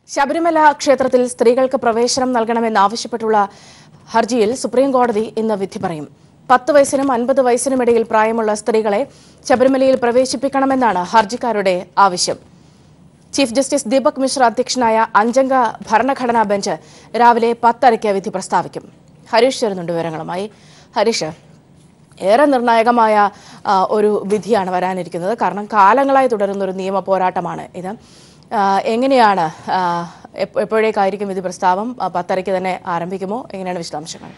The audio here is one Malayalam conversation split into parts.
ശബരിമല ക്ഷേത്രത്തിൽ സ്ത്രീകൾക്ക് പ്രവേശനം നൽകണമെന്നാവശ്യപ്പെട്ടുള്ള ഹർജിയിൽ സുപ്രീം കോടതി ഇന്ന് വിധി പറയും പത്ത് വയസ്സിനും അൻപത് വയസ്സിനും ഇടയിൽ പ്രായമുള്ള സ്ത്രീകളെ ശബരിമലയിൽ പ്രവേശിപ്പിക്കണമെന്നാണ് ഹർജിക്കാരുടെ ആവശ്യം ചീഫ് ജസ്റ്റിസ് ദീപക് മിശ്ര അധ്യക്ഷനായ അഞ്ചംഗ ഭരണഘടനാ ബെഞ്ച് രാവിലെ പത്തരയ്ക്ക് വിധി പ്രസ്താവിക്കും ഹരീഷ് ചേരുന്നുണ്ട് വിവരങ്ങളുമായി ഹരീഷ് ഏറെ നിർണായകമായ ആ, ഒരു വിധിയാണ് വരാനിരിക്കുന്നത് കാരണം കാലങ്ങളായി തുടരുന്ന ഒരു നിയമ പോരാട്ടമാണ് ഇത് ആ, എങ്ങനെയാണ് ആ, എപ്പ- എപ്പോഴേക്കായിരിക്കും വിധി പ്രസ്താവം ആ, പത്തരയ്ക്ക് തന്നെ ആരംഭിക്കുമോ എങ്ങനെയാണ് വിശദാംശങ്ങൾ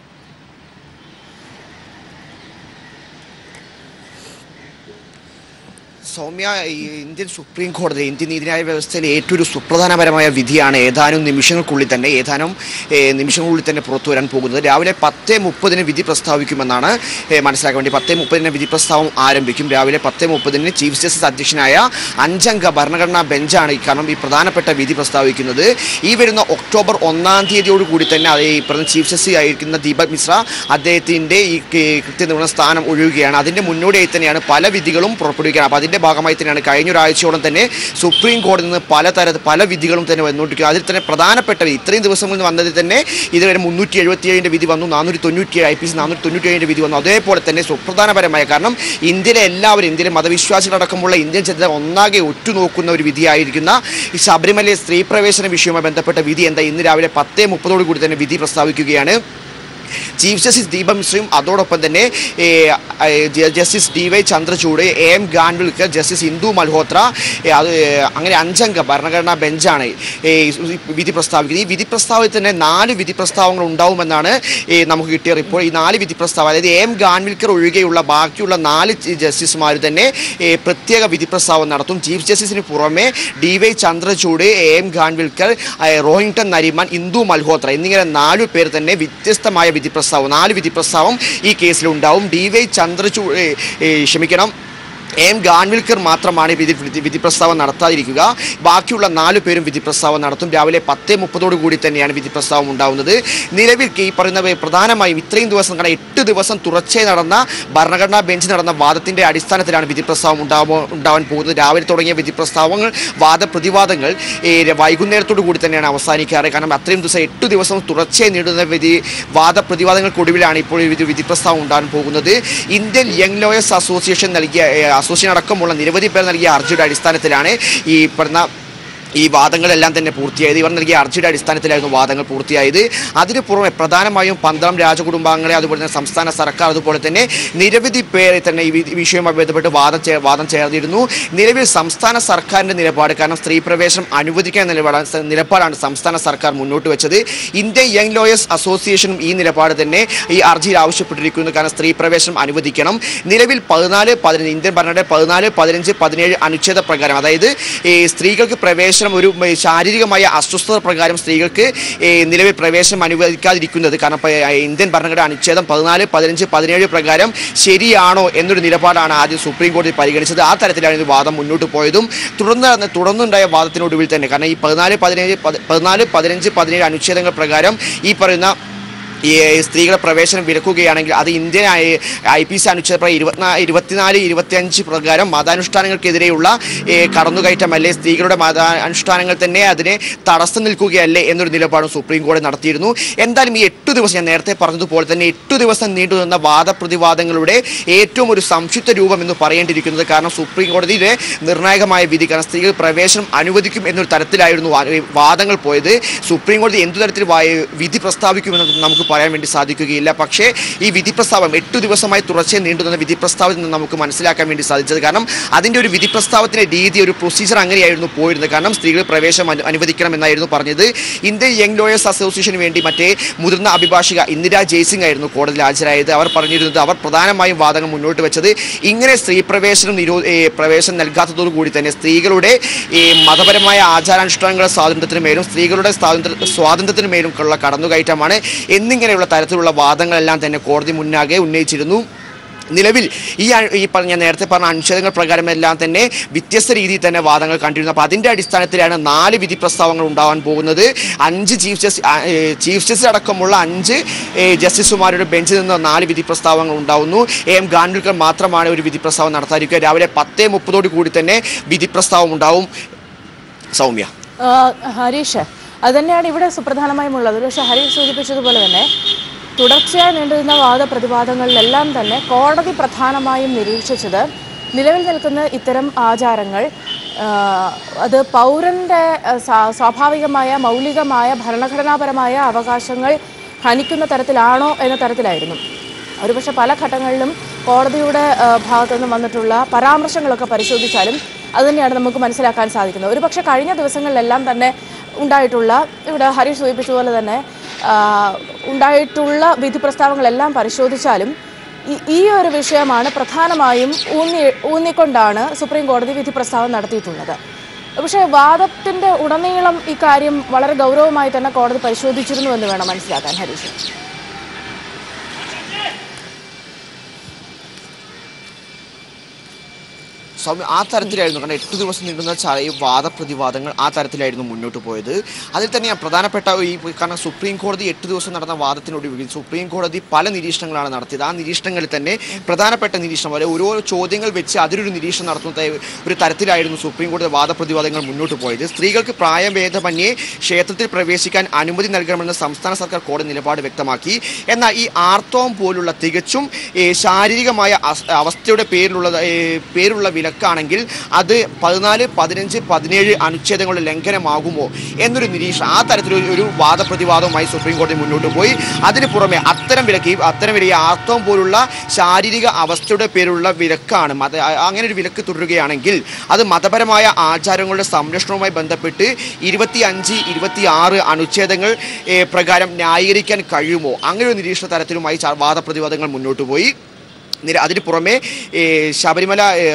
സൗമ്യ ഈ ഇന്ത്യൻ സുപ്രീം കോടതി ഇന്ത്യൻ നീതിന്യായ വ്യവസ്ഥയിലെ ഏറ്റവും ഒരു സുപ്രധാനപരമായ വിധിയാണ് ഏതാനും നിമിഷങ്ങൾക്കുള്ളിൽ തന്നെ ഏതാനും ഏ, നിമിഷങ്ങൾക്കുള്ളിൽ തന്നെ പുറത്തു വരാൻ പോകുന്നത് രാവിലെ പത്ത് മുപ്പതിന് വിധി പ്രസ്താവിക്കുമെന്നാണ് ഏ, മനസ്സിലാക്കാൻ വേണ്ടി പത്ത് മുപ്പതിന് വിധി പ്രസ്താവം ആരംഭിക്കും രാവിലെ പത്ത് മുപ്പതിന് ചീഫ് ജസ്റ്റിസ് അധ്യക്ഷനായ അഞ്ചംഗ ഭരണഘടനാ ബെഞ്ചാണ് ഈ കാരണം ഈ പ്രധാനപ്പെട്ട വിധി പ്രസ്താവിക്കുന്നത് ഈ വരുന്ന ഒക്ടോബർ ഒന്നാം തീയതിയോടുകൂടി തന്നെ അത് ഈ പറഞ്ഞ ചീഫ് ജസ്റ്റിസ് ആയിരിക്കുന്ന ദീപക് മിശ്ര അദ്ദേഹത്തിൻ്റെ ഈ കേ- കൃത്യനിർവഹണ സ്ഥാനം ഒഴിയുകയാണ് അതിൻ്റെ മുന്നോടിയായി തന്നെയാണ് പല വിധികളും പുറപ്പെടുവിക്കുകയാണ് അപ്പോൾ അതിൻ്റെ ഭാഗമായി തന്നെയാണ് കഴിഞ്ഞ ഒരാഴ്ചയോളം തന്നെ സുപ്രീം കോടതിയിൽ നിന്ന് പലതരത്തിൽ പല വിധികളും തന്നെ വന്നുകൊണ്ടിരിക്കുക അതിൽ തന്നെ പ്രധാനപ്പെട്ട വിധി ഇത്രയും ദിവസങ്ങളിൽ വന്നതിൽ തന്നെ ഇതുവരെ മുന്നൂറ്റി എഴുപത്തിയേഴിൻ്റെ വിധി വന്നു നാനൂറ്റി തൊണ്ണൂറ്റി ഐ പി സി നാനൂറ്റി തൊണ്ണൂറ്റി ഏഴിൻ്റെ വിധി വന്നു അതേപോലെ തന്നെ സുപ്രധാനപരമായ കാരണം ഇന്ത്യയിലെ എല്ലാവരും ഇന്ത്യയിലെ മതവിശ്വാസികളടക്കമുള്ള ഇന്ത്യൻ ജനത ഒന്നാകെ ഉറ്റുനോക്കുന്ന ഒരു വിധിയായിരിക്കുന്ന ഈ ശബരിമല സ്ത്രീ പ്രവേശന വിഷയവുമായി ബന്ധപ്പെട്ട വിധി എന്താ ഇന്ന് രാവിലെ പത്തേ മുപ്പതോടു കൂടി തന്നെ വിധി പ്രസ്താവിക്കുകയാണ് ചീഫ് ജസ്റ്റിസ് ദീപക് മിശ്രയും അതോടൊപ്പം തന്നെ ഏ, ഏ, ജ- justice D Y Chandrachud A M Khanwilkar justice Indu Malhotra ഏ, അത് ഏ, അങ്ങനെ അഞ്ചംഗ ഭരണഘടനാ ബെഞ്ചാണ് ഏ, ഈ വിധി പ്രസ്താവിക്കുന്നത് ഈ വിധി പ്രസ്താവത്തിൽ തന്നെ നാല് വിധി പ്രസ്താവങ്ങൾ ഉണ്ടാവുമെന്നാണ് ഏ, നമുക്ക് കിട്ടിയ റിപ്പോർട്ട് ഈ നാല് വിധി പ്രസ്താവം അതായത് എ എം ഗാൻവിൽക്കർ ഒഴികെയുള്ള ബാക്കിയുള്ള നാല് ജസ്റ്റിസുമാർ തന്നെ ഏ, പ്രത്യേക വിധി പ്രസ്താവം നടത്തും ചീഫ് ജസ്റ്റിസിന് പുറമെ D Y Chandrachud A M Khanwilkar ഏ, റോഹിങ്ടൺ നരിമാൻ ഇന്ദു മൽഹോത്ര എന്നിങ്ങനെ നാലു പേർ തന്നെ വ്യത്യസ്തമായ വിധി പ്രസ്താവം നാല് വിധി പ്രസ്താവം ഈ കേസിലുണ്ടാവും ഡി വൈ ചന്ദ്രചൂഡ് ഏ, ഏ, ക്ഷമിക്കണം എം ഗാൻവിൽക്കർ മാത്രമാണ് വിധി വിധി- വിധി പ്രസ്താവം നടത്താതിരിക്കുക ബാക്കിയുള്ള നാലു പേരും വിധി പ്രസ്താവം നടത്തും രാവിലെ പത്തേ മുപ്പതോടു കൂടി തന്നെയാണ് വിധി പ്രസ്താവം ഉണ്ടാവുന്നത് നിലവിൽ ഈ പറയുന്ന പ്രധാനമായും ഇത്രയും ദിവസം കാരണം എട്ട് ദിവസം തുടർച്ചയായി നടന്ന ഭരണഘടനാ ബെഞ്ച് നടന്ന വാദത്തിന്റെ അടിസ്ഥാനത്തിലാണ് വിധി പ്രസ്താവം ഉണ്ടാവോ ഉണ്ടാവാൻ പോകുന്നത് രാവിലെ തുടങ്ങിയ വിധി പ്രസ്താവങ്ങൾ വാദപ്രതിവാദങ്ങൾ ഏ, വൈകുന്നേരത്തോടു കൂടി തന്നെയാണ് അവസാനിക്കാറ് കാരണം അത്രയും ദിവസം എട്ട് ദിവസം തുടർച്ചയായി നീണ്ടുന്ന വിധി വാദപ്രതിവാദങ്ങൾക്കൊടുവിലാണ് ഇപ്പോൾ ഈ വിധി വിധി പ്രസ്താവം ഉണ്ടാകാൻ പോകുന്നത് ഇന്ത്യൻ യങ് ലോയേഴ്സ് അസോസിയേഷൻ നൽകിയ ഏ, അസോസിയേഷൻ അടക്കമുള്ള നിരവധി പേർ നൽകിയ ഹർജിയുടെ അടിസ്ഥാനത്തിലാണ് ഈ പറഞ്ഞ ഈ വാദങ്ങളെല്ലാം തന്നെ പൂർത്തിയായത് ഇവർ നൽകിയ ഹർജിയുടെ അടിസ്ഥാനത്തിലായിരുന്നു വാദങ്ങൾ പൂർത്തിയായത് അതിനു പുറമെ പ്രധാനമായും പന്തളം രാജകുടുംബാംഗങ്ങളെ അതുപോലെ തന്നെ സംസ്ഥാന സർക്കാർ അതുപോലെ തന്നെ നിരവധി പേരെ തന്നെ ഈ വി- വിഷയവുമായി ബന്ധപ്പെട്ട് വാദം ചേ- വാദം ചേർന്നിരുന്നു നിലവിൽ സംസ്ഥാന സർക്കാരിൻ്റെ നിലപാട് കാരണം സ്ത്രീ പ്രവേശനം അനുവദിക്കാൻ നിലപാടാണ് സ- നിലപാടാണ് സംസ്ഥാന സർക്കാർ മുന്നോട്ട് വെച്ചത് ഇന്ത്യൻ യങ് ലോയേഴ്സ് അസോസിയേഷനും ഈ നിലപാട് തന്നെ ഈ ഹർജിയിൽ ആവശ്യപ്പെട്ടിരിക്കുന്നു കാരണം സ്ത്രീ പ്രവേശനം അനുവദിക്കണം നിലവിൽ പതിനാല് പതിനഞ്ച് ഇന്ത്യൻ ഭരണയുടെ പതിനാല് പതിനഞ്ച് പതിനേഴ് അനുച്ഛേദ പ്രകാരം അതായത് ഈ സ്ത്രീകൾക്ക് പ്രവേശനം ഒരു ഉം, ശാരീരികമായ അസ്വസ്ഥത പ്രകാരം സ്ത്രീകൾക്ക് ഈ നിലവിൽ പ്രവേശനം അനുവദിക്കാതിരിക്കുന്നത് കാരണം ഇപ്പൊ, ഏ, ഇന്ത്യൻ ഭരണഘടന അനുച്ഛേദം പതിനാല് പതിനഞ്ച് പതിനേഴ് പ്രകാരം ശരിയാണോ എന്നൊരു നിലപാടാണ് ആദ്യം സുപ്രീം കോടതി പരിഗണിച്ചത് ആ തരത്തിലാണ് ഇത് വാദം മുന്നോട്ട് പോയതും തുടർന്ന് തുടർന്നുണ്ടായ വാദത്തിനൊടുവിൽ തന്നെ കാരണം ഈ പതിനാല് പതിനേഴ് പതി- പതിനാല് പതിനഞ്ച് പതിനേഴ് അനുച്ഛേദങ്ങൾ പ്രകാരം ഈ പറയുന്ന ഈ സ്ത്രീകളെ പ്രവേശനം വിലക്കുകയാണെങ്കിൽ അത് ഇന്ത്യൻ ഐ പി സി അനുച്ഛേദ പ്രകാരം ഇരുപത്തിനാല് ഇരുപത്തിനാല് ഇരുപത്തിയഞ്ച് പ്രകാരം മതാനുഷ്ഠാനങ്ങൾക്കെതിരെയുള്ള ഏ, കടന്നുകയറ്റമല്ലേ സ്ത്രീകളുടെ മത അനുഷ്ഠാനങ്ങൾ തന്നെ അതിനെ തടസ്സം നിൽക്കുകയല്ലേ എന്നൊരു നിലപാടും സുപ്രീം കോടതി നടത്തിയിരുന്നു എന്തായാലും ഈ എട്ടു ദിവസം ഞാൻ നേരത്തെ പറഞ്ഞതുപോലെ തന്നെ എട്ടു ദിവസം നീണ്ടു നിന്ന വാദപ്രതിവാദങ്ങളുടെ ഏറ്റവും ഒരു സംക്ഷിപ്ത രൂപം എന്ന് പറയേണ്ടിയിരിക്കുന്നത് കാരണം സുപ്രീം കോടതിയിലെ നിർണായകമായ വിധി കാരണം സ്ത്രീകൾ പ്രവേശനം അനുവദിക്കും എന്നൊരു തരത്തിലായിരുന്നു വാ- വാദങ്ങൾ പോയത് സുപ്രീം കോടതി എന്തു തരത്തിൽ വാ- വിധി പ്രസ്താവിക്കുമെന്ന് നമുക്ക് പറയാൻ വേണ്ടി സാധിക്കുകയില്ല പക്ഷേ ഈ വിധി പ്രസ്താവം എട്ടു ദിവസമായി തുടർച്ചയായി നീണ്ടുനിന്ന വിധി പ്രസ്താവത്തിൽ നിന്ന് നമുക്ക് മനസ്സിലാക്കാൻ വേണ്ടി സാധിച്ചത് കാരണം അതിൻ്റെ ഒരു വിധി പ്രസ്താവത്തിൻ്റെ രീതി ഒരു പ്രൊസീജിയർ അങ്ങനെയായിരുന്നു പോയിരുന്നത് കാരണം സ്ത്രീകൾ പ്രവേശനം അനു- അനുവദിക്കണം എന്നായിരുന്നു പറഞ്ഞത് ഇന്ത്യൻ യങ് ലോയേഴ്സ് അസോസിയേഷന് വേണ്ടി മറ്റേ മുതിർന്ന അഭിഭാഷിക ഇന്ദിരാ ജയ്സിംഗ് ആയിരുന്നു കോടതിയിൽ ഹാജരായത് അവർ പറഞ്ഞിരുന്നത് അവർ പ്രധാനമായും വാദങ്ങൾ മുന്നോട്ട് വെച്ചത് ഇങ്ങനെ സ്ത്രീ പ്രവേശനം നിരോ ഏ, പ്രവേശനം നൽകാത്തതോടു കൂടി തന്നെ സ്ത്രീകളുടെ ഈ മതപരമായ ആചാരാനുഷ്ഠാനങ്ങളുടെ സ്വാതന്ത്ര്യത്തിന് മേലും സ്ത്രീകളുടെ സ്വാതന്ത്ര്യ സ്വാതന്ത്ര്യത്തിന് മേലും ഉള്ള കടന്നുകയറ്റമാണ് എന്നിങ്ങനെയുള്ള തരത്തിലുള്ള വാദങ്ങളെല്ലാം തന്നെ കോടതി മുന്നാകെ ഉന്നയിച്ചിരുന്നു നിലവിൽ ഈ അ- ഈ പറഞ്ഞ ഞാൻ നേരത്തെ പറഞ്ഞ അനുച്ഛേദങ്ങൾ പ്രകാരമെല്ലാം തന്നെ വ്യത്യസ്ത രീതിയിൽ തന്നെ വാദങ്ങൾ കണ്ടിരുന്നു അപ്പോൾ അതിൻ്റെ അടിസ്ഥാനത്തിലാണ് നാല് വിധി പ്രസ്താവങ്ങൾ ഉണ്ടാവാൻ പോകുന്നത് അഞ്ച് ചീഫ് ജസ്റ്റിസ് ആ, ഏ, ചീഫ് ജസ്റ്റിസ് അടക്കമുള്ള അഞ്ച് ഏ, ജസ്റ്റിസുമാരുടെ ബെഞ്ചിൽ നിന്ന് നാല് വിധി പ്രസ്താവങ്ങൾ ഉണ്ടാവുന്നു എ എം ഗാൻവിൽക്കർ മാത്രമാണ് ഒരു വിധി പ്രസ്താവം നടത്താതിരിക്കുക രാവിലെ പത്തേ മുപ്പതോട് കൂടി തന്നെ വിധി പ്രസ്താവം ഉണ്ടാവും സൗമ്യ ആ, ഹരീഷ് അത് തന്നെയാണ് ഇവിടെ സുപ്രധാനമായും ഉള്ളത് പക്ഷേ ഹരീഷ് സൂചിപ്പിച്ചതുപോലെ തന്നെ തുടർച്ചയായി നീണ്ടുനിന്ന വാദപ്രതിവാദങ്ങളിലെല്ലാം തന്നെ കോടതി പ്രധാനമായും നിരീക്ഷിച്ചത് നിലവിൽ നിൽക്കുന്ന ഇത്തരം ആചാരങ്ങൾ ആ, അത് പൗരന്റെ ആ, സ്വാ- സ്വാഭാവികമായ മൗലികമായ ഭരണഘടനാപരമായ അവകാശങ്ങൾ ഹനിക്കുന്ന തരത്തിലാണോ എന്ന തരത്തിലായിരുന്നു ഒരുപക്ഷെ പല ഘട്ടങ്ങളിലും കോടതിയുടെ ആ, ഭാഗത്തു നിന്നും വന്നിട്ടുള്ള പരാമർശങ്ങളൊക്കെ പരിശോധിച്ചാലും അത് തന്നെയാണ് നമുക്ക് മനസ്സിലാക്കാൻ സാധിക്കുന്നത് ഒരുപക്ഷെ കഴിഞ്ഞ ദിവസങ്ങളിലെല്ലാം തന്നെ ഉണ്ടായിട്ടുള്ള ഇവിടെ ഹരീഷ് സൂചിപ്പിച്ചതുപോലെ തന്നെ ആ, ഉണ്ടായിട്ടുള്ള വിധി പ്രസ്താവങ്ങളെല്ലാം പരിശോധിച്ചാലും ഈ- ഈ ഒരു വിഷയമാണ് പ്രധാനമായും ഊന്നി ഊന്നിക്കൊണ്ടാണ് സുപ്രീം കോടതി വിധി പ്രസ്താവം നടത്തിയിട്ടുള്ളത് പക്ഷേ വാദത്തിന്റെ ഉടനീളം ഈ കാര്യം വളരെ ഗൗരവമായി തന്നെ കോടതി പരിശോധിച്ചിരുന്നു എന്ന് വേണം മനസ്സിലാക്കാൻ ഹരീഷ് സൗമ്യ ആ തരത്തിലായിരുന്നു കാരണം എട്ട് ദിവസം നീണ്ടുന്ന ച- ഈ വാദപ്രതിവാദങ്ങൾ ആ തരത്തിലായിരുന്നു മുന്നോട്ട് പോയത് അതിൽ തന്നെ പ്രധാനപ്പെട്ട ഈ കാരണം സുപ്രീം കോടതി എട്ട് ദിവസം നടന്ന വാദത്തിനൊടുവിൽ സുപ്രീം കോടതി പല നിരീക്ഷണങ്ങളാണ് നടത്തിയത് ആ നിരീക്ഷണങ്ങളിൽ തന്നെ പ്രധാനപ്പെട്ട നിരീക്ഷണം വരെ ഓരോ ചോദ്യങ്ങൾ വെച്ച് അതിലൊരു നിരീക്ഷണം നടത്തുന്ന ഒരു തരത്തിലായിരുന്നു സുപ്രീം കോടതി വാദപ്രതിവാദങ്ങൾ മുന്നോട്ട് പോയത് സ്ത്രീകൾക്ക് പ്രായഭേദമന്യേ ക്ഷേത്രത്തിൽ പ്രവേശിക്കാൻ അനുമതി നൽകണമെന്ന് സംസ്ഥാന സർക്കാർ കോടതി നിലപാട് വ്യക്തമാക്കി എന്നാൽ ഈ ആർത്തവം പോലുള്ള തികച്ചും ഏ, ശാരീരികമായ അസ്- അവസ്ഥയുടെ പേരിലുള്ള ഏ, പേരുള്ള വിലക്കാണെങ്കിൽ അത് പതിനാല് പതിനഞ്ച് പതിനേഴ് അനുച്ഛേദങ്ങളുടെ ലംഘനമാകുമോ എന്നൊരു നിരീക്ഷണം ആ തരത്തിലൊരു ഒരു വാദപ്രതിവാദവുമായി സുപ്രീം കോടതി മുന്നോട്ട് പോയി അതിന് പുറമെ അത്തരം വിലക്ക് ഈ അത്തരം വില ഈ ആർത്തവം പോലുള്ള ശാരീരിക അവസ്ഥയുടെ പേരുള്ള വിലക്കാണ് മത അ- അങ്ങനെ ഒരു വിലക്ക് തുടരുകയാണെങ്കിൽ അത് മതപരമായ ആചാരങ്ങളുടെ സംരക്ഷണവുമായി ബന്ധപ്പെട്ട് ഇരുപത്തി അഞ്ച് ഇരുപത്തി ആറ് അനുച്ഛേദങ്ങൾ ഏ, പ്രകാരം ന്യായീകരിക്കാൻ കഴിയുമോ അങ്ങനെ ഒരു നിരീക്ഷണ തരത്തിലുമായി ച- വാദപ്രതിവാദങ്ങൾ മുന്നോട്ട് പോയി നിര- അതിന് പുറമെ ഏ, ശബരിമല ഏ,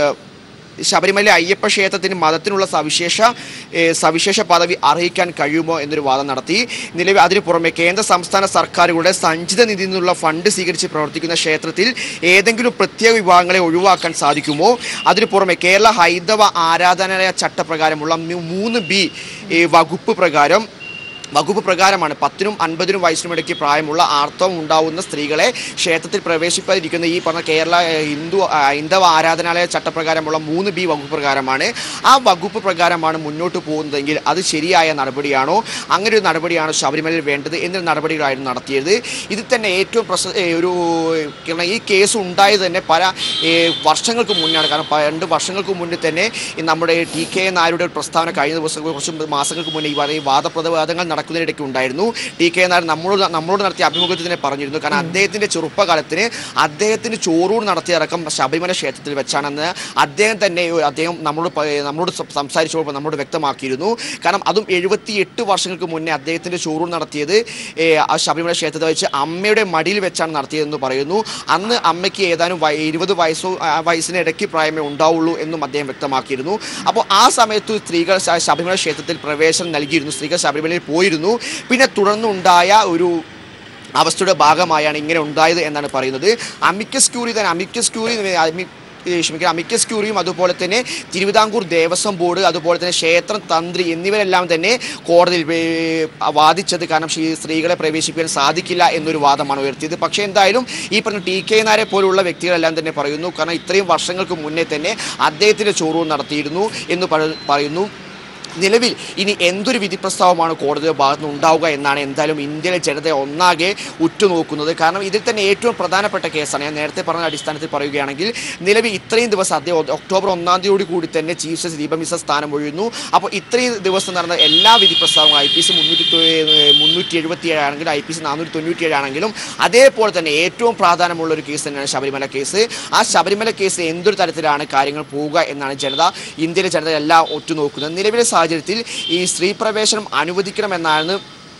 ശബരിമല അയ്യപ്പ ക്ഷേത്രത്തിന് മതത്തിനുള്ള സവിശേഷ ഏ, സവിശേഷ പദവി അർഹിക്കാൻ കഴിയുമോ എന്നൊരു വാദം നടത്തി നിലവിൽ അതിന് പുറമെ കേന്ദ്ര സംസ്ഥാന സർക്കാരുകളുടെ സഞ്ചിത നിധിയിൽ നിന്നുള്ള ഫണ്ട് സ്വീകരിച്ച് പ്രവർത്തിക്കുന്ന ക്ഷേത്രത്തിൽ ഏതെങ്കിലും പ്രത്യേക വിഭാഗങ്ങളെ ഒഴിവാക്കാൻ സാധിക്കുമോ അതിന് പുറമെ കേരള ഹൈന്ദവ ആരാധനാലയ ചട്ടപ്രകാരമുള്ള മൂ- മൂന്ന് ബി ഏ, വകുപ്പ് പ്രകാരം വകുപ്പ് പ്രകാരമാണ് പത്തിനും അൻപതിനും വയസ്സിനും ഇടയ്ക്ക് പ്രായമുള്ള ആർത്തവം ഉണ്ടാവുന്ന സ്ത്രീകളെ ക്ഷേത്രത്തിൽ പ്രവേശിക്കാതിരിക്കുന്ന ഈ പറഞ്ഞ കേരള ഏഹ്, ഹിന്ദു ആ, ഹൈന്ദവ ആരാധനാലയ ചട്ടപ്രകാരമുള്ള മൂന്ന് ബി വകുപ്പ് പ്രകാരമാണ് ആ വകുപ്പ് പ്രകാരമാണ് മുന്നോട്ട് പോകുന്നതെങ്കിൽ അത് ശരിയായ നടപടിയാണോ അങ്ങനെ ഒരു നടപടിയാണോ ശബരിമലയിൽ വേണ്ടത് എന്നൊരു നടപടികളായിരുന്നു നടത്തിയത് ഇതിൽ തന്നെ ഏറ്റവും പ്രശ ഏഹ്, ഒരു കാരണം ഈ കേസ് ഉണ്ടായത് തന്നെ പല ഏഹ്, വർഷങ്ങൾക്ക് മുന്നാണ് കാരണം പ- രണ്ട് വർഷങ്ങൾക്ക് മുന്നേ തന്നെ ഈ നമ്മുടെ ടി കെ നായരുടെ ഒരു പ്രസ്താവന കഴിഞ്ഞ ദിവസം കുറച്ച് മാസങ്ങൾക്ക് മുന്നേ ഈ പറ- ഈ വാദപ്രതിവാദങ്ങൾ നടക്കുന്നതിനിടയ്ക്ക് ഉണ്ടായിരുന്നു ടി കെ നായർ നമ്മളോട് നമ്മളോട് നടത്തിയ അഭിമുഖത്തിൽ തന്നെ പറഞ്ഞിരുന്നു കാരണം അദ്ദേഹത്തിന്റെ ചെറുപ്പകാലത്തിന് അദ്ദേഹത്തിന് ചോറൂണ് നടത്തിയടക്കം ശബരിമല ക്ഷേത്രത്തിൽ വെച്ചാണെന്ന് അദ്ദേഹം തന്നെ അദ്ദേഹം നമ്മളോട് പ- നമ്മളോട് സം- സംസാരിച്ചപ്പോൾ നമ്മളോട് വ്യക്തമാക്കിയിരുന്നു കാരണം അതും എഴുപത്തി എട്ട് വർഷങ്ങൾക്ക് മുന്നേ അദ്ദേഹത്തിന്റെ ചോറൂൺ നടത്തിയത് ഏ, ആ ശബരിമല ക്ഷേത്രത്തിൽ വെച്ച് അമ്മയുടെ മടിയിൽ വെച്ചാണ് നടത്തിയതെന്ന് പറയുന്നു അന്ന് അമ്മയ്ക്ക് ഏതാനും വയ- ഇരുപത് വയസ്സോ ആ, വയസ്സിന് ഇടയ്ക്ക് പ്രായമേ ഉണ്ടാവുള്ളൂ എന്നും അദ്ദേഹം വ്യക്തമാക്കിയിരുന്നു അപ്പോൾ ആ സമയത്ത് സ്ത്രീകൾ ശ- ശബരിമല ക്ഷേത്രത്തിൽ പ്രവേശനം നൽകിയിരുന്നു സ്ത്രീകൾ ശബരിമലയിൽ പോയിരുന്നു പിന്നെ തുടർന്നുണ്ടായ ഒരു അവസ്ഥയുടെ ഭാഗമായാണ് ഇങ്ങനെ ഉണ്ടായത് എന്നാണ് പറയുന്നത് അമിക്കസ് ക്യൂറി തന്നെ അമിക്കസ് ക്യൂറി അമി- ഏ, ക്ഷമിക്കണം അമിക്കസ് ക്യൂറിയും അതുപോലെ തന്നെ തിരുവിതാംകൂർ ദേവസ്വം ബോർഡ് അതുപോലെ തന്നെ ക്ഷേത്രം തന്ത്രി എന്നിവരെല്ലാം തന്നെ കോടതിയിൽ ഏ, വാദിച്ചത് കാരണം ഈ സ്ത്രീകളെ പ്രവേശിപ്പിക്കാൻ സാധിക്കില്ല എന്നൊരു വാദമാണ് ഉയർത്തിയത് പക്ഷേ എന്തായാലും ഈ പറഞ്ഞ ടി കെ നാരെ പോലുള്ള വ്യക്തികളെല്ലാം തന്നെ പറയുന്നു കാരണം ഇത്രയും വർഷങ്ങൾക്ക് മുന്നേ തന്നെ അദ്ദേഹത്തിൻ്റെ ചോറൂൺ നടത്തിയിരുന്നു എന്ന് പറ- പറയുന്നു നിലവിൽ ഇനി എന്തൊരു വിധി പ്രസ്താവമാണ് കോടതിയുടെ ഭാഗത്ത് നിന്ന് ഉണ്ടാവുക എന്നാണ് എന്തായാലും ഇന്ത്യയിലെ ജനതയെ ഒന്നാകെ ഉറ്റുനോക്കുന്നത് കാരണം ഇതിൽ തന്നെ ഏറ്റവും പ്രധാനപ്പെട്ട കേസാണ് ഞാൻ നേരത്തെ പറഞ്ഞ അടിസ്ഥാനത്തിൽ പറയുകയാണെങ്കിൽ നിലവിൽ ഇത്രയും ദിവസം അദ്ദേഹം ഒ- ഒക്ടോബർ ഒന്നാം തീയതി കൂടി തന്നെ ചീഫ് ജസ്റ്റിസ് ദീപ മിശ്ര സ്ഥാനം ഒഴിയുന്നു അപ്പോൾ ഇത്രയും ദിവസം നടന്ന എല്ലാ വിധി പ്രസ്താവങ്ങളും ഐ പി സി മുന്നൂറ്റി മുന്നൂറ്റി എഴുപത്തി ഏഴാണെങ്കിലും ഐ പി സി നാനൂറ്റി തൊണ്ണൂറ്റി ഏഴാണെങ്കിലും അതേപോലെ തന്നെ ഏറ്റവും പ്രാധാന്യമുള്ള ഒരു കേസ് തന്നെയാണ് ശബരിമല കേസ് ആ ശബരിമല കേസ് എന്തൊരു തരത്തിലാണ് കാര്യങ്ങൾ പോവുക എന്നാണ് ജനത ഇന്ത്യയിലെ ജനത എല്ലാം ഒറ്റുനോക്കുന്നത് നിലവിലെ സാഹചര്യത്തിൽ ഈ സ്ത്രീ പ്രവേശനം അനുവദിക്കണമെന്നാണ്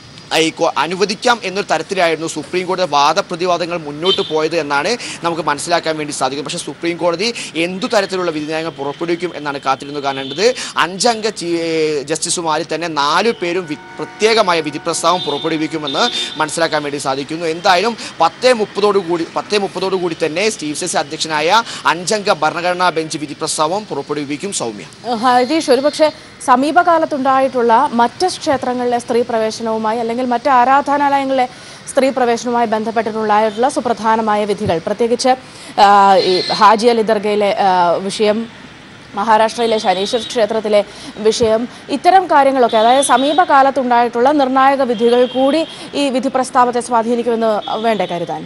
ഈ കൊ- അനുവദിക്കാം എന്നൊരു തരത്തിലായിരുന്നു സുപ്രീം കോടതി വാദപ്രതിവാദങ്ങൾ മുന്നോട്ട് പോയത് എന്നാണ് നമുക്ക് മനസ്സിലാക്കാൻ വേണ്ടി സാധിക്കും പക്ഷേ സുപ്രീം കോടതി എന്തു തരത്തിലുള്ള വിധിന്യായങ്ങൾ പുറപ്പെടുവിക്കും എന്നാണ് കാത്തിരുന്നു കാണേണ്ടത് അഞ്ചംഗ ചീ- ജസ്റ്റിസുമാരിൽ തന്നെ നാലു പേരും വി- പ്രത്യേകമായ വിധി പ്രസ്താവം പുറപ്പെടുവിക്കുമെന്ന് മനസ്സിലാക്കാൻ വേണ്ടി സാധിക്കുന്നു എന്തായാലും പത്തേ മുപ്പതോടു കൂടി പത്തേ മുപ്പതോടു കൂടി തന്നെ ചീഫ് ജസ്റ്റിസ് അധ്യക്ഷനായ അഞ്ചംഗ ഭരണഘടനാ ബെഞ്ച് വിധി പ്രസ്താവം പുറപ്പെടുവിക്കും സൗമ്യ ഹരീഷ് ഒരുപക്ഷെ സമീപകാലത്തുണ്ടായിട്ടുള്ള മറ്റ് ക്ഷേത്രങ്ങളിലെ സ്ത്രീ പ്രവേശനവുമായി അല്ലെങ്കിൽ മറ്റ് ആരാധനാലയങ്ങളിലെ സ്ത്രീ പ്രവേശനവുമായി ബന്ധപ്പെട്ടിട്ടുണ്ടായിട്ടുള്ള സുപ്രധാനമായ വിധികൾ പ്രത്യേകിച്ച് ആ, ഈ ഹാജി അലി ദർഗയിലെ ആ, വിഷയം മഹാരാഷ്ട്രയിലെ ശനീശ്വർ ക്ഷേത്രത്തിലെ വിഷയം ഇത്തരം കാര്യങ്ങളൊക്കെ അതായത് സമീപകാലത്തുണ്ടായിട്ടുള്ള നിർണായക വിധികൾ കൂടി ഈ വിധി പ്രസ്താവത്തെ സ്വാധീനിക്കുമെന്ന് വേണ്ടേ കരുതാൻ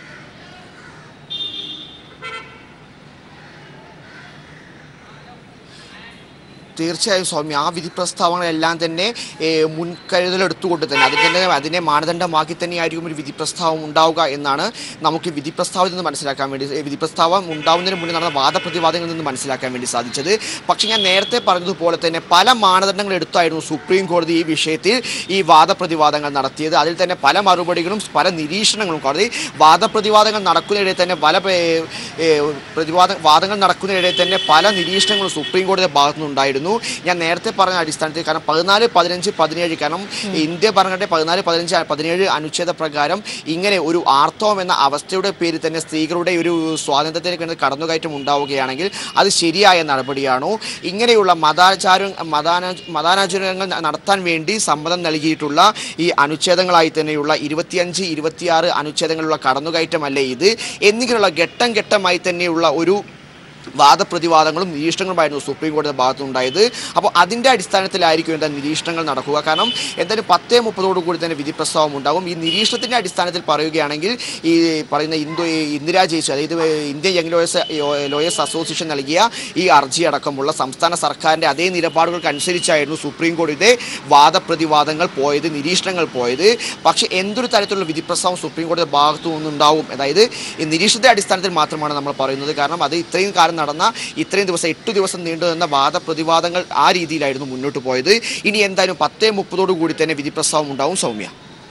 തീർച്ചയായും സ്വാമി ആ വിധി പ്രസ്താവങ്ങളെല്ലാം തന്നെ ഏ, മുൻകരുതലെടുത്തുകൊണ്ട് തന്നെ അതിൽ തന്നെ അതിനെ മാനദണ്ഡമാക്കി തന്നെയായിരിക്കും ഒരു വിധി പ്രസ്താവം ഉണ്ടാവുക എന്നാണ് നമുക്ക് വിധി പ്രസ്താവത്തിൽ നിന്ന് മനസ്സിലാക്കാൻ വേണ്ടി ഏ, വിധി പ്രസ്താവം ഉണ്ടാവുന്നതിന് മുന്നേ നടന്ന വാദപ്രതിവാദങ്ങളിൽ നിന്ന് മനസ്സിലാക്കാൻ വേണ്ടി സാധിച്ചത് പക്ഷേ ഞാൻ നേരത്തെ പറഞ്ഞതുപോലെ തന്നെ പല മാനദണ്ഡങ്ങൾ എടുത്തായിരുന്നു സുപ്രീം കോടതി ഈ വിഷയത്തിൽ ഈ വാദപ്രതിവാദങ്ങൾ നടത്തിയത് അതിൽ തന്നെ പല മറുപടികളും പല നിരീക്ഷണങ്ങളും കോടതി വാദപ്രതിവാദങ്ങൾ നടക്കുന്നതിനിടെ തന്നെ പല ഏ, ഏ, പ്രതിവാദ വാദങ്ങൾ നടക്കുന്നതിനിടെ തന്നെ പല നിരീക്ഷണങ്ങളും സുപ്രീം കോടതിയുടെ ഭാഗത്തുനിന്നുണ്ടായിരുന്നു ഞാൻ നേരത്തെ പറഞ്ഞ അടിസ്ഥാനത്തിൽ കാരണം പതിനാല് പതിനഞ്ച് പതിനേഴ് കാരണം ഇന്ത്യ ഭരണഘടന പതിനാല് പതിനഞ്ച് പതിനേഴ് അനുച്ഛേദ പ്രകാരം ഇങ്ങനെ ഒരു ആർത്തവം എന്ന അവസ്ഥയുടെ പേരിൽ തന്നെ സ്ത്രീകളുടെ ഒരു സ്വാതന്ത്ര്യത്തിലേക്ക് വേണ്ടി കടന്നുകയറ്റം ഉണ്ടാവുകയാണെങ്കിൽ അത് ശരിയായ നടപടിയാണോ ഇങ്ങനെയുള്ള മതാചാരം മതാന മതാനാചാരങ്ങൾ നടത്താൻ വേണ്ടി സമ്മതം നൽകിയിട്ടുള്ള ഈ അനുച്ഛേദങ്ങളായി തന്നെയുള്ള ഇരുപത്തിയഞ്ച് ഇരുപത്തിയാറ് അനുച്ഛേദങ്ങളുള്ള കടന്നുകയറ്റമല്ലേ ഇത് എന്നിങ്ങനെയുള്ള ഘട്ടം ഘട്ടമായി തന്നെയുള്ള ഒരു വാദപ്രതിവാദങ്ങളും നിരീക്ഷണങ്ങളുമായിരുന്നു സുപ്രീം കോടതിയുടെ ഭാഗത്തുനിന്നുണ്ടായത് അപ്പോൾ അതിൻ്റെ അടിസ്ഥാനത്തിലായിരിക്കും എന്താ നിരീക്ഷണങ്ങൾ നടക്കുക കാരണം എന്തായാലും പത്തേ മുപ്പതോടു കൂടി തന്നെ വിധി പ്രസ്താവം ഉണ്ടാകും ഈ നിരീക്ഷണത്തിൻ്റെ അടിസ്ഥാനത്തിൽ പറയുകയാണെങ്കിൽ ഈ പറയുന്ന ഇന്ദു ഈ ഇന്ദിരാ ജയിച്ചു അതായത് Indian young lawyers lawyers association നൽകിയ ഈ അർജി അടക്കമുള്ള സംസ്ഥാന സർക്കാരിൻ്റെ അതേ നിലപാടുകൾക്ക് അനുസരിച്ചായിരുന്നു സുപ്രീം കോടതിയുടെ വാദപ്രതിവാദങ്ങൾ പോയത് നിരീക്ഷണങ്ങൾ പോയത് പക്ഷേ എന്തൊരു തരത്തിലുള്ള വിധി പ്രസ്താവം സുപ്രീം കോടതിയുടെ ഭാഗത്തു നിന്നുണ്ടാവും അതായത് ഈ നിരീക്ഷണത്തിന്റെ അടിസ്ഥാനത്തിൽ മാത്രമാണ് നമ്മൾ പറയുന്നത് കാരണം അത് ഇത്രയും കാലം നടന്ന ഇത്രയും ദിവസം എട്ട് ദിവസം നീണ്ടു നിന്ന വാദപ്രതിവാദങ്ങൾ ആ രീതിയിലായിരുന്നു മുന്നോട്ട് പോയത് ഇനി എന്തായാലും പത്തേ മുപ്പതോടു കൂടി തന്നെ വിധി പ്രസ്താവം ഉണ്ടാവും സൗമ്യ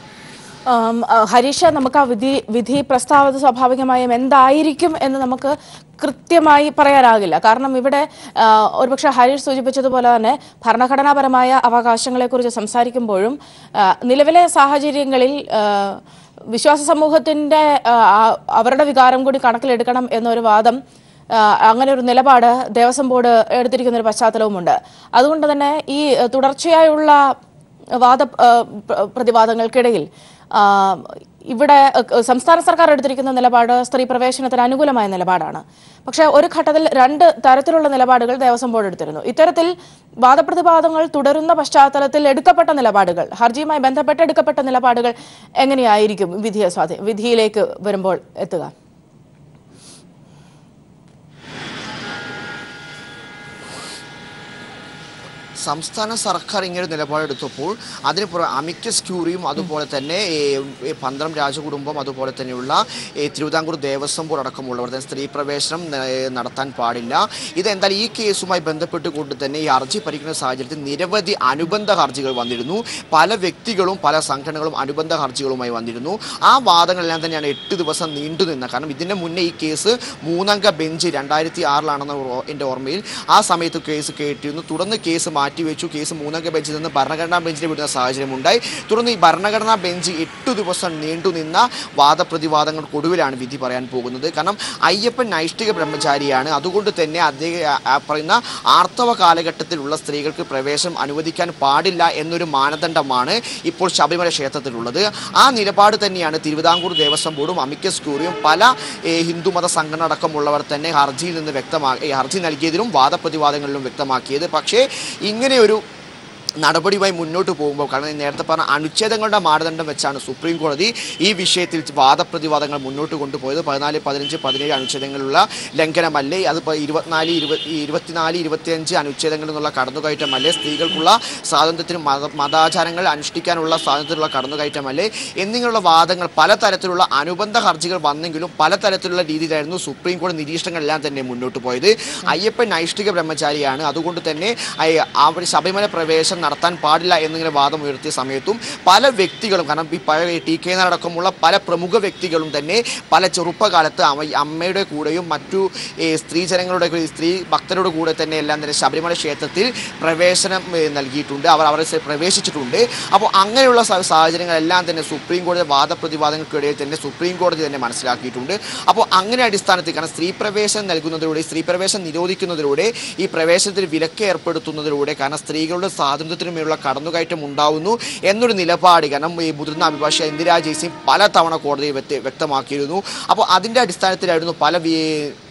ആം, ആ, ഹരീഷ നമുക്ക് ആ വിധി വിധി പ്രസ്താവന സ്വാഭാവികമായും എന്തായിരിക്കും എന്ന് നമുക്ക് കൃത്യമായി പറയാനാകില്ല കാരണം ഇവിടെ ആ, ഒരുപക്ഷെ ഹരീഷ് സൂചിപ്പിച്ചതുപോലെ തന്നെ ഭരണഘടനാപരമായ അവകാശങ്ങളെക്കുറിച്ച് സംസാരിക്കുമ്പോഴും ആ, നിലവിലെ സാഹചര്യങ്ങളിൽ ആ, വിശ്വാസ സമൂഹത്തിന്റെ ആ, ആ- അവരുടെ വികാരം കൂടി കണക്കിലെടുക്കണം എന്നൊരു വാദം ആ, അങ്ങനെ ഒരു നിലപാട് ദേവസ്വം ബോർഡ് എടുത്തിരിക്കുന്ന ഒരു പശ്ചാത്തലവുമുണ്ട് അതുകൊണ്ട് തന്നെ ഈ ആ, തുടർച്ചയായുള്ള വാദ ആ, പ്ര- പ്രതിവാദങ്ങൾക്കിടയിൽ ആ, ഇവിടെ ആ, സംസ്ഥാന സർക്കാർ എടുത്തിരിക്കുന്ന നിലപാട് സ്ത്രീ പ്രവേശനത്തിന് അനുകൂലമായ നിലപാടാണ് പക്ഷേ ഒരു ഘട്ടത്തിൽ രണ്ട് തരത്തിലുള്ള നിലപാടുകൾ ദേവസ്വം ബോർഡ് എടുത്തിരുന്നു ഇത്തരത്തിൽ വാദപ്രതിവാദങ്ങൾ തുടരുന്ന പശ്ചാത്തലത്തിൽ എടുക്കപ്പെട്ട നിലപാടുകൾ ഹർജിയുമായി ബന്ധപ്പെട്ട് എടുക്കപ്പെട്ട നിലപാടുകൾ എങ്ങനെയായിരിക്കും വിധിയെ സ്വാധീ വിധിയിലേക്ക് വരുമ്പോൾ എത്തുക സംസ്ഥാന സർക്കാർ ഇങ്ങനെ ഒരു നിലപാടെടുത്തപ്പോൾ അതിന് പുറമെ അമിക്കസ് ക്യൂറിയും അതുപോലെ തന്നെ ഏ, ഏ, പന്തളം രാജകുടുംബം അതുപോലെ തന്നെയുള്ള ഏ, തിരുവിതാംകൂർ ദേവസ്വം ബോർഡ് അടക്കമുള്ളവർ തന്നെ സ്ത്രീ പ്രവേശനം ഏ, നടത്താൻ പാടില്ല ഇതെന്തായാലും ഈ കേസുമായി ബന്ധപ്പെട്ടുകൊണ്ട് തന്നെ ഈ ഹർജി പരിഗണന സാഹചര്യത്തിൽ നിരവധി അനുബന്ധ ഹർജികൾ വന്നിരുന്നു പല വ്യക്തികളും പല സംഘടനകളും അനുബന്ധ ഹർജികളുമായി വന്നിരുന്നു ആ വാദങ്ങളെല്ലാം തന്നെയാണ് എട്ട് ദിവസം നീണ്ടു നിന്ന കാരണം ഇതിന് മുന്നേ ഈ കേസ് മൂന്നംഗ ബെഞ്ച് രണ്ടായിരത്തി ആറിലാണെന്ന ഓ- എൻ്റെ ഓർമ്മയിൽ ആ സമയത്ത് കേസ് കേട്ടിരുന്നു തുടർന്ന് കേസ് മാറ്റിവെച്ചു കേസ് മൂന്നംഗ ബെഞ്ചിൽ നിന്ന് ഭരണഘടനാ ബെഞ്ചിൽ വിടുന്ന സാഹചര്യം ഉണ്ടായി തുടർന്ന് ഈ ഭരണഘടനാ ബെഞ്ച് എട്ടു ദിവസം നീണ്ടു നിന്ന വാദപ്രതിവാദങ്ങൾക്കൊടുവിലാണ് വിധി പറയാൻ പോകുന്നത് കാരണം അയ്യപ്പൻ നൈഷ്ഠിക ബ്രഹ്മചാരിയാണ് അതുകൊണ്ട് തന്നെ അദ്ദേഹം ആ- ആ പറയുന്ന ആർത്തവ കാലഘട്ടത്തിലുള്ള സ്ത്രീകൾക്ക് പ്രവേശനം അനുവദിക്കാൻ പാടില്ല എന്നൊരു മാനദണ്ഡമാണ് ഇപ്പോൾ ശബരിമല ക്ഷേത്രത്തിലുള്ളത് ആ നിലപാട് തന്നെയാണ് തിരുവിതാംകൂർ ദേവസ്വം ബോർഡും അമിക്കസ് ക്യൂറിയും പല ഏ, ഹിന്ദുമത സംഘടന അടക്കമുള്ളവർ തന്നെ ഹർജിയിൽ നിന്ന് വ്യക്തമാക്കി ഹർജി നൽകിയതിലും വാദപ്രതിവാദങ്ങളിലും വ്യക്തമാക്കിയത് പക്ഷേ ഇങ്ങനെ ഒരു നടപടിയുമായി മുന്നോട്ട് പോകുമ്പോൾ കാരണം ഞാൻ നേരത്തെ പറഞ്ഞ അനുച്ഛേദങ്ങളുടെ മാനദണ്ഡം വെച്ചാണ് സുപ്രീം കോടതി ഈ വിഷയത്തിൽ വാദപ്രതിവാദങ്ങൾ മുന്നോട്ട് കൊണ്ടുപോയത് പതിനാല് പതിനഞ്ച് പതിനേഴ് അനുച്ഛേദങ്ങളുള്ള ലംഘനമല്ലേ അത് ഇപ്പോൾ ഇരുപത്തിനാല് ഇരുപത്തി ഇരുപത്തിനാല് ഇരുപത്തിയഞ്ച് അനുച്ഛേദങ്ങളിൽ നിന്നുള്ള കടന്നുകയറ്റമല്ലേ സ്ത്രീകൾക്കുള്ള സ്വാതന്ത്ര്യത്തിനും മത മതാചാരങ്ങൾ അനുഷ്ഠിക്കാനുള്ള സ്വാതന്ത്ര്യത്തിലുള്ള കടന്നുകയറ്റമല്ലേ എന്നിങ്ങനെയുള്ള വാദങ്ങൾ പലതരത്തിലുള്ള അനുബന്ധ ഹർജികൾ വന്നെങ്കിലും പലതരത്തിലുള്ള രീതിയിലായിരുന്നു സുപ്രീം കോടതി നിരീക്ഷണങ്ങളെല്ലാം തന്നെ മുന്നോട്ട് പോയത് അയ്യപ്പൻ നൈഷ്ഠിക ബ്രഹ്മചാരിയാണ് അതുകൊണ്ട് തന്നെ അയ- അവർ ശബരിമല പ്രവേശനം നടത്താൻ പാടില്ല എന്നിങ്ങനെ വാദം ഉയർത്തിയ സമയത്തും പല വ്യക്തികളും കാരണം ഈ പഴയ ടി കെ അടക്കമുള്ള പല പ്രമുഖ വ്യക്തികളും തന്നെ പല ചെറുപ്പകാലത്ത് അമ്മ അമ്മയുടെ കൂടെയും മറ്റു ഏ, സ്ത്രീജനങ്ങളുടെ കൂടെ- സ്ത്രീ ഭക്തരുടെ കൂടെ തന്നെ എല്ലാം തന്നെ ശബരിമല ക്ഷേത്രത്തിൽ പ്രവേശനം ഏ, നൽകിയിട്ടുണ്ട് അവർ അവരെ സ- പ്രവേശിച്ചിട്ടുണ്ട് അപ്പോൾ അങ്ങനെയുള്ള സ- സാഹചര്യങ്ങളെല്ലാം തന്നെ സുപ്രീം കോടതി വാദപ്രതിവാദങ്ങൾക്കിടയിൽ തന്നെ സുപ്രീം കോടതി തന്നെ മനസ്സിലാക്കിയിട്ടുണ്ട് അപ്പോൾ അങ്ങനെ അടിസ്ഥാനത്തിൽ കാരണം സ്ത്രീ പ്രവേശനം നൽകുന്നതിലൂടെ സ്ത്രീ പ്രവേശനം നിരോധിക്കുന്നതിലൂടെ ഈ പ്രവേശനത്തിന് വിലക്ക് ഏർപ്പെടുത്തുന്നതിലൂടെ കാരണം സ്ത്രീകളുടെ സ്വാതന്ത്ര്യത്തിനുമേലുള്ള കടന്നുകയറ്റം ഉണ്ടാവുന്നു എന്നൊരു നിലപാട് കാരണം ഈ മുതിർന്ന അഭിഭാഷക ഇന്ദിരാ ജയ്സിംഗ് പല തവണ കോടതിയെ വ്യക്ത- വ്യക്തമാക്കിയിരുന്നു അപ്പോൾ അതിൻ്റെ അടിസ്ഥാനത്തിലായിരുന്നു പല വി-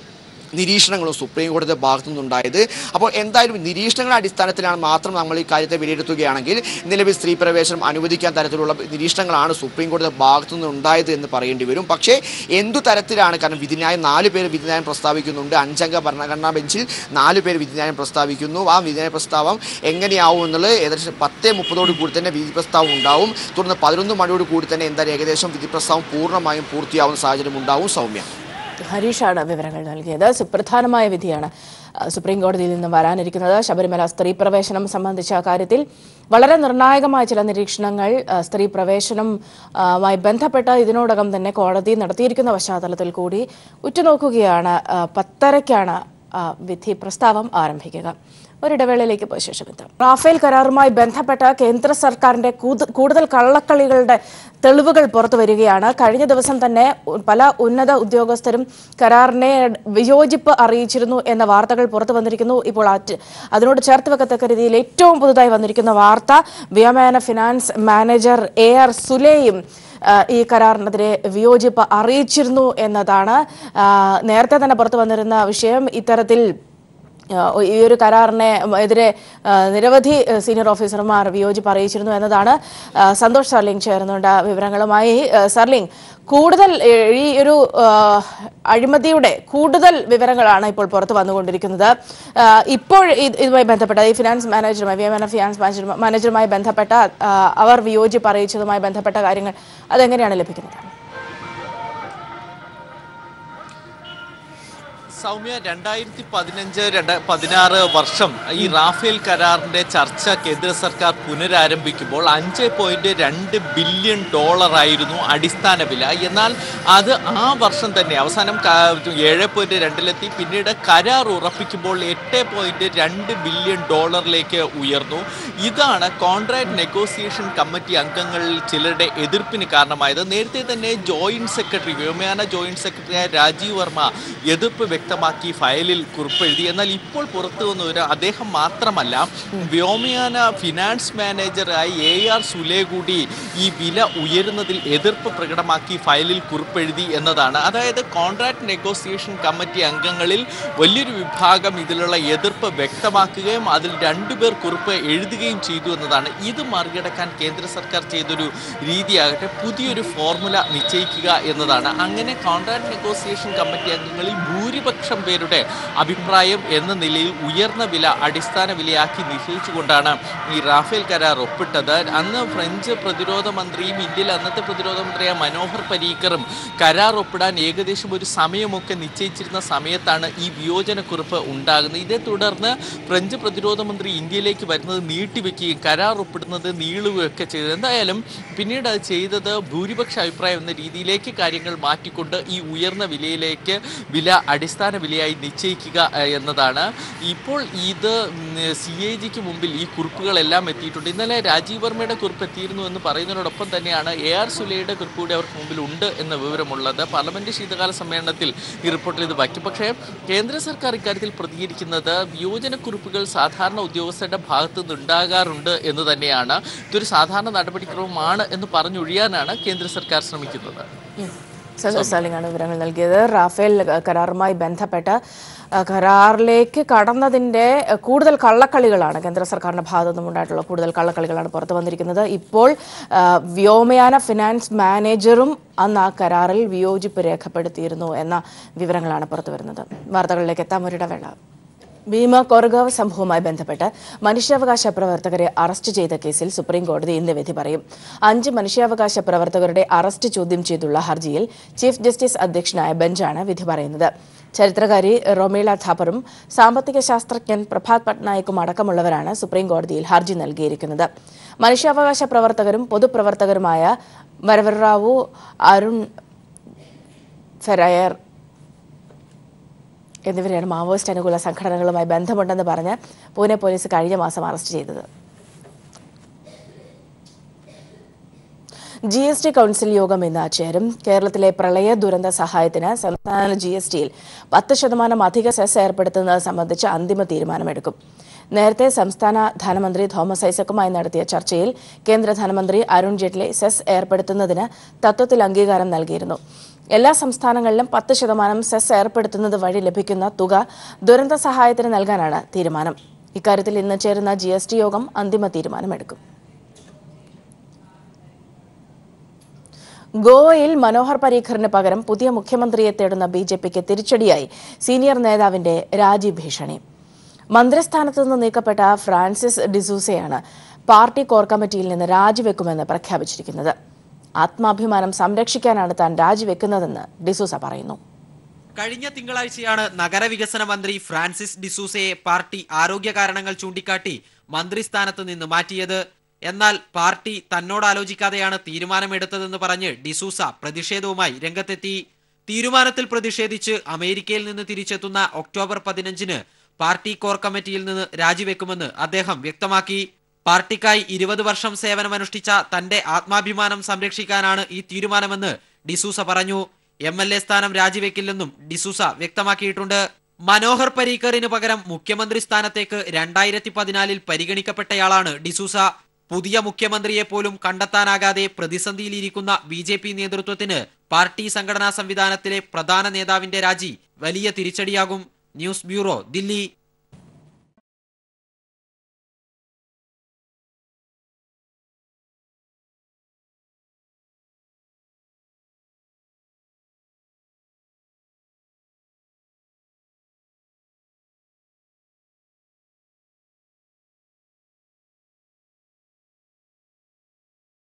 നിരീക്ഷണങ്ങളും സുപ്രീം കോടതിയുടെ ഭാഗത്തു നിന്നുണ്ടായത് അപ്പോൾ എന്തായാലും നിരീക്ഷണങ്ങളുടെ അടിസ്ഥാനത്തിലാണ് മാത്രം നമ്മൾ ഈ കാര്യത്തെ വിലയിരുത്തുകയാണെങ്കിൽ നിലവിൽ സ്ത്രീ പ്രവേശനം അനുവദിക്കാൻ തരത്തിലുള്ള നിരീക്ഷണങ്ങളാണ് സുപ്രീം കോടതിയുടെ ഭാഗത്തു നിന്ന് ഉണ്ടായത് എന്ന് പറയേണ്ടി വരും പക്ഷേ എന്തു തരത്തിലാണ് കാരണം വിധിന്യായം നാല് പേര് വിധിന്യായം പ്രസ്താവിക്കുന്നുണ്ട് അഞ്ചംഗ ഭരണഘടനാ ബെഞ്ചിൽ നാല് പേര് വിധിന്യായം പ്രസ്താവിക്കുന്നു ആ വിധിന്യായ പ്രസ്താവം എങ്ങനെയാവും എന്നുള്ളത് ഏകദേശം പത്തേ മുപ്പതോട് കൂടി തന്നെ വിധി പ്രസ്താവം ഉണ്ടാവും തുടർന്ന് പതിനൊന്ന് മണിയോട് കൂടി തന്നെ എന്തായാലും ഏകദേശം വിധി പ്രസ്താവം പൂർണ്ണമായും പൂർത്തിയാവുന്ന സാഹചര്യം ഉണ്ടാവും സൗമ്യ ഹരീഷാണ് വിവരങ്ങൾ നൽകിയത് സുപ്രധാനമായ വിധിയാണ് ആ, സുപ്രീം കോടതിയിൽ നിന്ന് വരാനിരിക്കുന്നത് ശബരിമല സ്ത്രീ പ്രവേശനം സംബന്ധിച്ച കാര്യത്തിൽ വളരെ നിർണായകമായ ചില നിരീക്ഷണങ്ങൾ ആ, സ്ത്രീ പ്രവേശനം ആ, മായി ബന്ധപ്പെട്ട ഇതിനോടകം തന്നെ കോടതി നടത്തിയിരിക്കുന്ന പശ്ചാത്തലത്തിൽ കൂടി ഉറ്റുനോക്കുകയാണ് ആ, പത്തരയ്ക്കാണ് ആ, വിധി പ്രസ്താവം ആരംഭിക്കുക ഒരിടവേളയിലേക്ക് പോയ ശേഷം എത്താം റാഫേൽ കരാറുമായി ബന്ധപ്പെട്ട കേന്ദ്ര സർക്കാരിന്റെ കൂത- കൂടുതൽ കള്ളക്കളികളുടെ തെളിവുകൾ പുറത്തു വരികയാണ് കഴിഞ്ഞ ദിവസം തന്നെ ഉ- പല ഉന്നത ഉദ്യോഗസ്ഥരും കരാറിനെ വിയോജിപ്പ് അറിയിച്ചിരുന്നു എന്ന വാർത്തകൾ പുറത്തു വന്നിരിക്കുന്നു ഇപ്പോൾ അറ്റ്- അതിനോട് ചേർത്ത് വെക്കത്തക്ക രീതിയിൽ ഏറ്റവും പുതുതായി വന്നിരിക്കുന്ന വാർത്ത വ്യോമയാന ഫിനാൻസ് മാനേജർ എ ആർ സുലേയും ആ, ഈ കരാറിനെതിരെ വിയോജിപ്പ് അറിയിച്ചിരുന്നു എന്നതാണ് ആ, നേരത്തെ തന്നെ പുറത്തു വന്നിരുന്ന വിഷയം ഇത്തരത്തിൽ ആ, ഈ ഒരു കരാറിനെ എതിരെ ആ, നിരവധി ആ, സീനിയർ ഓഫീസർമാർ വിയോജിപ്പ് അറിയിച്ചിരുന്നു എന്നതാണ് ആ, സന്തോഷ് സർലിംഗ് ചേർന്നുണ്ട് വിവരങ്ങളുമായി ആ, സർലിംഗ് കൂടുതൽ ഏ, ഈ ഒരു ആ, അഴിമതിയുടെ കൂടുതൽ വിവരങ്ങളാണ് ഇപ്പോൾ പുറത്തു വന്നുകൊണ്ടിരിക്കുന്നത് ആ, ഇപ്പോൾ ഇത് ഇതുമായി ബന്ധപ്പെട്ട ഈ ഫിനാൻസ് മാനേജറുമായി വിയമന ഫിനാൻസ് മാനേജർ മാനേജറുമായി ബന്ധപ്പെട്ട ആ, അവർ വിയോജിപ്പ് അറിയിച്ചതുമായി ബന്ധപ്പെട്ട കാര്യങ്ങൾ അതെങ്ങനെയാണ് ലഭിക്കുന്നത് സൗമ്യ രണ്ടായിരത്തി പതിനഞ്ച് രണ്ട് പതിനാറ് വർഷം ഈ റാഫേൽ കരാറിന്റെ ചർച്ച കേന്ദ്ര സർക്കാർ പുനരാരംഭിക്കുമ്പോൾ അഞ്ച് പോയിന്റ് രണ്ട് ബില്യൺ ഡോളർ ആയിരുന്നു അടിസ്ഥാന വില എന്നാൽ അത് ആ വർഷം തന്നെ അവസാനം ക- ഏഴ് പോയിന്റ് രണ്ടിലെത്തി പിന്നീട് കരാർ ഉറപ്പിക്കുമ്പോൾ എട്ട് പോയിന്റ് രണ്ട് ബില്യൺ ഡോളറിലേക്ക് ഉയർന്നു ഇതാണ് കോൺട്രാക്ട് നെഗോസിയേഷൻ കമ്മിറ്റി അംഗങ്ങളിൽ ചിലരുടെ എതിർപ്പിന് കാരണമായത് നേരത്തെ തന്നെ ജോയിന്റ് സെക്രട്ടറി വ്യോമയാന ജോയിന്റ് സെക്രട്ടറിയായ രാജീവ് വർമ്മ എതിർപ്പ് വ്യക്തമാക്കി ഫയലിൽ കുറിപ്പെഴുതി എന്നാൽ ഇപ്പോൾ പുറത്തു വന്ന ഒരു അദ്ദേഹം മാത്രമല്ല വ്യോമയാന ഫിനാൻസ് മാനേജറായി എ ആർ സുലേ കൂടി ഈ വില ഉയരുന്നതിൽ എതിർപ്പ് പ്രകടമാക്കി ഫയലിൽ കുറിപ്പെഴുതി എന്നതാണ് അതായത് കോൺട്രാക്ട് നെഗോസിയേഷൻ കമ്മിറ്റി അംഗങ്ങളിൽ വലിയൊരു വിഭാഗം ഇതിലുള്ള എതിർപ്പ് വ്യക്തമാക്കുകയും അതിൽ രണ്ടുപേർ കുറിപ്പ് എഴുതുകയും ചെയ്തു എന്നതാണ് ഇത് മറികടക്കാൻ കേന്ദ്ര സർക്കാർ ചെയ്തൊരു രീതിയാകട്ടെ പുതിയൊരു ഫോർമുല നിശ്ചയിക്കുക എന്നതാണ് അങ്ങനെ കോൺട്രാക്ട് നെഗോസിയേഷൻ കമ്മിറ്റി അംഗങ്ങളിൽ ഭൂരിപക്ഷം പേരുടെ അഭിപ്രായം എന്ന നിലയിൽ ഉയർന്ന വില അടിസ്ഥാന വിലയാക്കി നിശ്ചയിച്ചുകൊണ്ടാണ് ഈ റാഫേൽ കരാർ ഒപ്പിട്ടത് അന്ന് ഫ്രഞ്ച് പ്രതിരോധ മന്ത്രിയും ഇന്ത്യയിലെ അന്നത്തെ പ്രതിരോധ മന്ത്രിയായ മനോഹർ പരീക്കറും കരാർ ഒപ്പിടാൻ ഏകദേശം ഒരു സമയമൊക്കെ നിശ്ചയിച്ചിരുന്ന സമയത്താണ് ഈ വിയോജനക്കുറിപ്പ് ഉണ്ടാകുന്നത് ഇതേ തുടർന്ന് ഫ്രഞ്ച് പ്രതിരോധ മന്ത്രി ഇന്ത്യയിലേക്ക് വരുന്നത് നീട്ടിവെക്കുകയും കരാർ ഒപ്പിടുന്നത് നീളുകയൊക്കെ ചെയ്തത് എന്തായാലും പിന്നീട് അത് ചെയ്തത് ഭൂരിപക്ഷ അഭിപ്രായം എന്ന രീതിയിലേക്ക് കാര്യങ്ങൾ മാറ്റിക്കൊണ്ട് ഈ ഉയർന്ന വിലയിലേക്ക് വില അടിസ്ഥാന വിലയായി നിശ്ചയിക്കുക ഏഹ്, എന്നതാണ് ഇപ്പോൾ ഇത് സി എ ജിക്ക് മുമ്പിൽ ഈ കുറിപ്പുകളെല്ലാം എത്തിയിട്ടുണ്ട് ഇന്നലെ രാജീവ് വർമ്മയുടെ കുറിപ്പ് എത്തിയിരുന്നു എന്ന് പറയുന്നതിനോടൊപ്പം തന്നെയാണ് എ ആർ സുലയുടെ കുറിപ്പ് കൂടി അവർക്ക് മുമ്പിൽ ഉണ്ട് എന്ന വിവരമുള്ളത് പാർലമെന്റ് ശീതകാല സമ്മേളനത്തിൽ ഈ റിപ്പോർട്ടിൽ ഇത് വയ്ക്കും പക്ഷേ കേന്ദ്ര സർക്കാർ ഇക്കാര്യത്തിൽ പ്രതികരിക്കുന്നത് വിയോജനക്കുറിപ്പുകൾ സാധാരണ ഉദ്യോഗസ്ഥരുടെ ഭാഗത്തു നിന്ന് ഉണ്ടാകാറുണ്ട് എന്ന് തന്നെയാണ് ഇതൊരു സാധാരണ നടപടിക്രമമാണ് എന്ന് പറഞ്ഞൊഴിയാനാണ് കേന്ദ്ര സർക്കാർ ശ്രമിക്കുന്നത് സന്തോഷ് സാലിംഗാണ് വിവരങ്ങൾ നൽകിയത് റാഫേൽ കരാറുമായി ബന്ധപ്പെട്ട് അഹ്, കരാറിലേക്ക് കടന്നതിന്റെ അഹ്, കൂടുതൽ കള്ളക്കളികളാണ് കേന്ദ്ര സർക്കാരിന്റെ ഭാഗത്തു നിന്നും ഉണ്ടായിട്ടുള്ള കൂടുതൽ കള്ളക്കളികളാണ് പുറത്തു വന്നിരിക്കുന്നത് ഇപ്പോൾ അഹ്, വ്യോമയാന ഫിനാൻസ് മാനേജറും അന്ന് ആ കരാറിൽ വിയോജിപ്പ് രേഖപ്പെടുത്തിയിരുന്നു എന്ന വിവരങ്ങളാണ് പുറത്തു വരുന്നത് വാർത്തകളിലേക്ക് എത്താം ഒരിടവേള ഭീമ കൊറഗാവ് സംഭവവുമായി ബന്ധപ്പെട്ട് മനുഷ്യാവകാശ പ്രവർത്തകരെ അറസ്റ്റ് ചെയ്ത കേസിൽ സുപ്രീം കോടതി ഇന്ന് വിധി പറയും അഞ്ച് മനുഷ്യാവകാശ പ്രവർത്തകരുടെ അറസ്റ്റ് ചോദ്യം ചെയ്തുള്ള ഹർജിയിൽ ചീഫ് ജസ്റ്റിസ് അധ്യക്ഷനായ ബെഞ്ചാണ് വിധി പറയുന്നത് ചരിത്രകാരി റൊമീള ഥാപ്പറും സാമ്പത്തിക ശാസ്ത്രജ്ഞൻ പ്രഭാത് പട്നായിക്കും അടക്കമുള്ളവരാണ് സുപ്രീം കോടതിയിൽ ഹർജി നൽകിയിരിക്കുന്നത് മനുഷ്യാവകാശ പ്രവർത്തകരും പൊതുപ്രവർത്തകരുമായ വരവറാവു അരുൺ ഫെറയർ എന്നിവരെയാണ് മാവോയിസ്റ്റ് അനുകൂല സംഘടനകളുമായി ബന്ധമുണ്ടെന്ന് പറഞ്ഞ് പൂനെ പോലീസ് കഴിഞ്ഞ മാസം അറസ്റ്റ് ചെയ്തത് ജി എസ് ടി കൗൺസിൽ യോഗം ഇന്ന് ചേരും കേരളത്തിലെ പ്രളയ ദുരന്ത സഹായത്തിന് സംസ്ഥാന ജി എസ് ടിയിൽ പത്ത് ശതമാനം അധിക സെസ് ഏർപ്പെടുത്തുന്നത് സംബന്ധിച്ച് അന്തിമ തീരുമാനമെടുക്കും നേരത്തെ സംസ്ഥാന ധനമന്ത്രി തോമസ് ഐസക്കുമായി നടത്തിയ ചർച്ചയിൽ കേന്ദ്ര ധനമന്ത്രി അരുൺ ജെയ്റ്റ്ലി സെസ് ഏർപ്പെടുത്തുന്നതിന് തത്വത്തിൽ അംഗീകാരം നൽകിയിരുന്നു എല്ലാ സംസ്ഥാനങ്ങളിലും പത്ത് ശതമാനം സെസ് ഏർപ്പെടുത്തുന്നത് വഴി ലഭിക്കുന്ന തുക ദുരന്ത സഹായത്തിന് നൽകാനാണ് തീരുമാനം ഇക്കാര്യത്തിൽ ഇന്ന് ചേരുന്ന ജി എസ് ടി യോഗം അന്തിമ തീരുമാനമെടുക്കും ഗോവയിൽ മനോഹർ പരീഖറിന് പകരം പുതിയ മുഖ്യമന്ത്രിയെ തേടുന്ന ബി ജെ പിക്ക് തിരിച്ചടിയായി സീനിയർ നേതാവിന്റെ രാജി ഭീഷണി മന്ത്രിസ്ഥാനത്തു നിന്ന് നീക്കപ്പെട്ട ഫ്രാൻസിസ് ഡിസൂസയാണ് പാർട്ടി കോർ കമ്മിറ്റിയിൽ നിന്ന് രാജിവെക്കുമെന്ന് പ്രഖ്യാപിച്ചിരിക്കുന്നത് ആത്മാഭിമാനം സംരക്ഷിക്കാനാണ് താൻ രാജിവെക്കുന്നതെന്ന് ഡിസൂസ പറയുന്നു കഴിഞ്ഞ തിങ്കളാഴ്ചയാണ് നഗരവികസന മന്ത്രി ഫ്രാൻസിസ് ഡിസൂസയെ പാർട്ടി ആരോഗ്യ കാരണങ്ങൾ ചൂണ്ടിക്കാട്ടി മന്ത്രിസ്ഥാനത്ത് നിന്ന് മാറ്റിയത് എന്നാൽ പാർട്ടി തന്നോട് ആലോചിക്കാതെയാണ് തീരുമാനമെടുത്തതെന്ന് പറഞ്ഞ് ഡിസൂസ പ്രതിഷേധവുമായി രംഗത്തെത്തി തീരുമാനത്തിൽ പ്രതിഷേധിച്ച് അമേരിക്കയിൽ നിന്ന് തിരിച്ചെത്തുന്ന ഒക്ടോബർ പതിനഞ്ചിന് പാർട്ടി കോർ കമ്മിറ്റിയിൽ നിന്ന് രാജിവെക്കുമെന്ന് അദ്ദേഹം വ്യക്തമാക്കി പാർട്ടിക്കായി ഇരുപത് വർഷം സേവനമനുഷ്ഠിച്ച തന്റെ ആത്മാഭിമാനം സംരക്ഷിക്കാനാണ് ഈ തീരുമാനമെന്ന് ഡിസൂസ പറഞ്ഞു എം എൽ എ സ്ഥാനം രാജിവെക്കില്ലെന്നും ഡിസൂസ വ്യക്തമാക്കിയിട്ടുണ്ട് മനോഹർ പരീക്കറിന് പകരം മുഖ്യമന്ത്രി സ്ഥാനത്തേക്ക് രണ്ടായിരത്തി പതിനാലിൽ പരിഗണിക്കപ്പെട്ടയാളാണ് ഡിസൂസ പുതിയ മുഖ്യമന്ത്രിയെ പോലും കണ്ടെത്താനാകാതെ പ്രതിസന്ധിയിലിരിക്കുന്ന ബി ജെ പി നേതൃത്വത്തിന് പാർട്ടി സംഘടനാ സംവിധാനത്തിലെ പ്രധാന നേതാവിന്റെ രാജി വലിയ തിരിച്ചടിയാകും ന്യൂസ് ബ്യൂറോ ദില്ലി